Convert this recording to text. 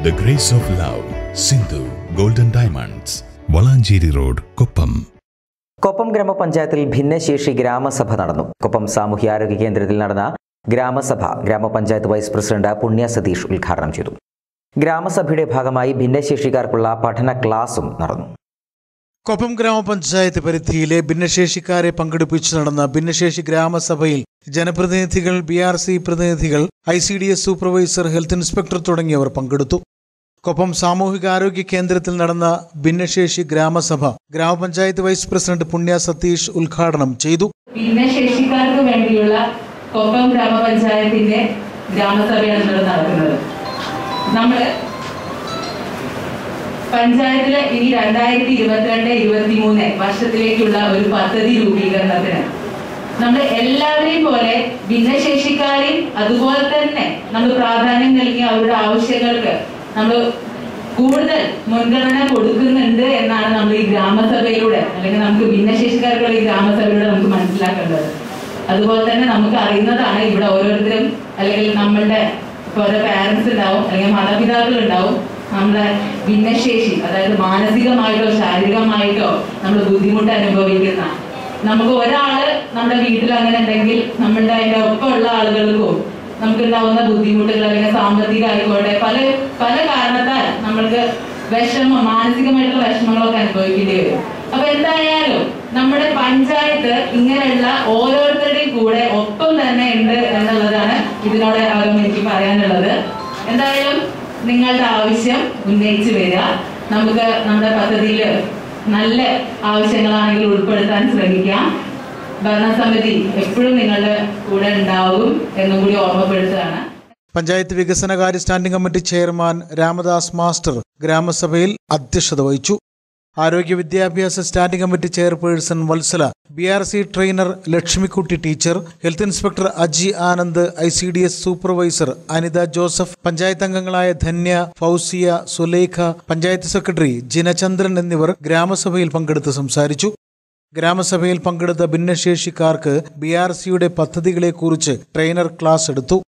The Grace of Love, Sindhu Golden Diamonds, Valanchery road Koppam Koppam ഗ്രാമപഞ്ചായത്തിൽ ഭിന്നശേഷി ഗ്രാമസഭ നടന്നു കൊപ്പം സാമൂഹ്യാരോഗ്യ കേന്ദ്രത്തിൽ നടന്ന ഗ്രാമസഭ ഗ്രാമപഞ്ചായത്ത് വൈസ് പ്രസിഡന്റ് പുണ്യ സതീഷ് ഉദ്ഘാടനം ചെയ്തു ഗ്രാമസഭയുടെ ഭാഗമായി ഭിന്നശേഷിക്കാർക്കുള്ള പഠന ക്ലാസും നടന്നു കൊപ്പം ഗ്രാമപഞ്ചായത്ത് പരിധിയിലെ ഭിന്നശേഷിക്കാരെ പങ്കെടുപ്പിച്ചു നടന്ന ഭിന്നശേഷി ഗ്രാമസഭയിൽ ജനപ്രതിനിധികൾ ബി ആർ സി പ്രതിനിധികൾ I C D S supervisor health inspector തുടങ്ങിയവർ പങ്കെടുത്തു കൊപ്പം സാമൂഹികാരോഗ്യ കേന്ദ്രത്തിൽ നടന്ന ഭിന്നശേഷി ഗ്രാമസഭ ഗ്രാമപഞ്ചായത്ത് വൈസ് പ്രസിഡന്റ് പുണ്യ സതീഷ് ഉദ്ഘാടനം ചെയ്തു ഭിന്നശേഷിക്കാർക്ക് വേണ്ടിയുള്ള കൊപ്പം ഗ്രാമപഞ്ചായത്തിന്റെ ഗ്രാമസഭയാണ് ഇവിടെ നടക്കുന്നത് നമ്മള് പഞ്ചായത്തില് ഇനി രണ്ടായിരത്തി ഇരുപത്തിരണ്ട് ഇരുപത്തി മൂന്ന് വർഷത്തിലേക്കുള്ള ഒരു പദ്ധതി രൂപീകരണത്തിന് നമ്മൾ എല്ലാവരെയും പോലെ ഭിന്നശേഷിക്കാരെയും അതുപോലെ തന്നെ നമ്മൾ പ്രാധാന്യം നൽകി അവരുടെ ആവശ്യങ്ങൾക്ക് നമ്മൾ കൂടുതൽ മുൻഗണന കൊടുക്കുന്നുണ്ട് എന്നാണ് നമ്മൾ ഈ ഗ്രാമസഭയിലൂടെ അല്ലെങ്കിൽ നമുക്ക് ഭിന്നശേഷിക്കാർക്കുള്ള ഈ ഗ്രാമസഭയിലൂടെ നമുക്ക് മനസ്സിലാക്കേണ്ടത് അതുപോലെ തന്നെ നമുക്ക് അറിയുന്നതാണ് ഇവിടെ ഓരോരുത്തരും അല്ലെങ്കിൽ നമ്മളുടെ ഇപ്പൊ ഓരോ പാരന്റ്സ് ഉണ്ടാവും അല്ലെങ്കിൽ മാതാപിതാക്കൾ ഉണ്ടാവും നമ്മുടെ ഭിന്നശേഷി അതായത് മാനസികമായിട്ടോ ശാരീരികമായിട്ടോ നമ്മൾ ബുദ്ധിമുട്ട് അനുഭവിക്കുന്ന നമുക്ക് ഒരാള് നമ്മുടെ വീട്ടിൽ അങ്ങനെ ഉണ്ടെങ്കിൽ നമ്മളുടെ അതിന്റെ ഒപ്പമുള്ള ആളുകൾക്കും നമുക്ക് ഉണ്ടാവുന്ന ബുദ്ധിമുട്ടുകൾ അല്ലെങ്കിൽ സാമ്പത്തിക ആയിക്കോട്ടെ പല പല കാരണത്താൽ നമ്മൾക്ക് വിഷമം മാനസികമായിട്ടുള്ള വിഷമങ്ങളൊക്കെ അനുഭവിക്കേണ്ടി വരും അപ്പൊ എന്തായാലും നമ്മുടെ പഞ്ചായത്ത് ഇങ്ങനെയുള്ള ഓരോരുത്തരുടെയും കൂടെ ഒപ്പം തന്നെ ഉണ്ട് എന്നുള്ളതാണ് ഇതിനോടകം എനിക്ക് പറയാനുള്ളത് എന്തായാലും നിങ്ങളുടെ ആവശ്യം ഉന്നയിച്ചു വരിക നമുക്ക് നമ്മുടെ പദ്ധതിയിൽ നല്ല ആവശ്യങ്ങളാണെങ്കിൽ ഉൾപ്പെടുത്താൻ ശ്രമിക്കാം ഭരണസമിതി എപ്പോഴും നിങ്ങളുടെ കൂടെ ഉണ്ടാവും എന്നും കൂടി ഓർമ്മപ്പെടുത്തുകയാണ് പഞ്ചായത്ത് വികസനകാര്യ standing committee chairman Ramadas master ഗ്രാമസഭയിൽ അധ്യക്ഷത വഹിച്ചു ആരോഗ്യ വിദ്യാഭ്യാസ standing committee chairperson Valsala B R C trainer Lakshmikutty teacher health inspector Aji Anand I C D S supervisor Anitha Joseph panchayat അംഗങ്ങളായ ധന്യ ഫൗസിയ സുലേഖ പഞ്ചായത്ത് സെക്രട്ടറി ജിനചന്ദ്രൻ എന്നിവർ ഗ്രാമസഭയിൽ പങ്കെടുത്ത് സംസാരിച്ചു ഗ്രാമസഭയിൽ പങ്കെടുത്ത ഭിന്നശേഷിക്കാർക്ക് ബി ആർ സിയുടെ പദ്ധതികളെക്കുറിച്ച് ട്രെയിനർ ക്ലാസ് എടുത്തു